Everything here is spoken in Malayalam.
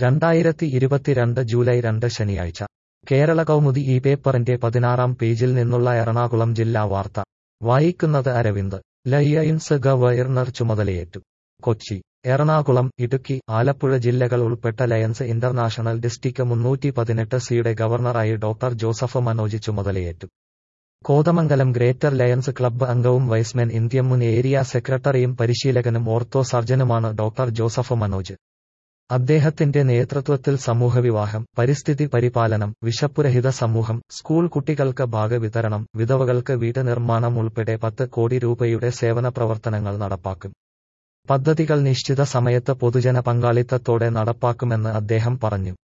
രണ്ടായിരത്തി ഇരുപത്തിരണ്ട് ജൂലൈ രണ്ട് ശനിയാഴ്ച കേരള കൗമുദി ഈ പേപ്പറിന്റെ പതിനാറാം പേജിൽ നിന്നുള്ള എറണാകുളം ജില്ലാ വാർത്ത വായിക്കുന്നത് അരവിന്ദ് ലയൺസ് ഗവർണർ ചുമതലയേറ്റു കൊച്ചി എറണാകുളം ഇടുക്കി ആലപ്പുഴ ജില്ലകൾ ഉൾപ്പെട്ട ലയൺസ് ഇന്റർനാഷണൽ ഡിസ്ട്രിക്ട് മുന്നൂറ്റി പതിനെട്ട് സിയുടെ ഗവർണറായി ഡോക്ടർ ജോസഫ് മനോജ് ചുമതലയേറ്റു കോതമംഗലം ഗ്രേറ്റർ ലയൺസ് ക്ലബ്ബ് അംഗവും വൈസ്മെൻ ഇന്ത്യ മുൻ ഏരിയ സെക്രട്ടറിയും പരിശീലകനും ഓർത്തോ സർജനുമാണ് ഡോക്ടർ ജോസഫ് മനോജ് അദ്ദേഹത്തിന്റെ നേതൃത്വത്തിൽ സമൂഹവിവാഹം പരിസ്ഥിതി പരിപാലനം വിശപ്പുരഹിത സമൂഹം സ്കൂൾ കുട്ടികൾക്ക് ഭാഗവിതരണം വിധവകൾക്ക് വീട് നിർമ്മാണം ഉൾപ്പെടെ പത്ത് കോടി രൂപയുടെ സേവന പ്രവർത്തനങ്ങൾ നടപ്പാക്കും പദ്ധതികൾ നിശ്ചിത സമയത്ത് പൊതുജന പങ്കാളിത്തത്തോടെ നടപ്പാക്കുമെന്ന് അദ്ദേഹം പറഞ്ഞു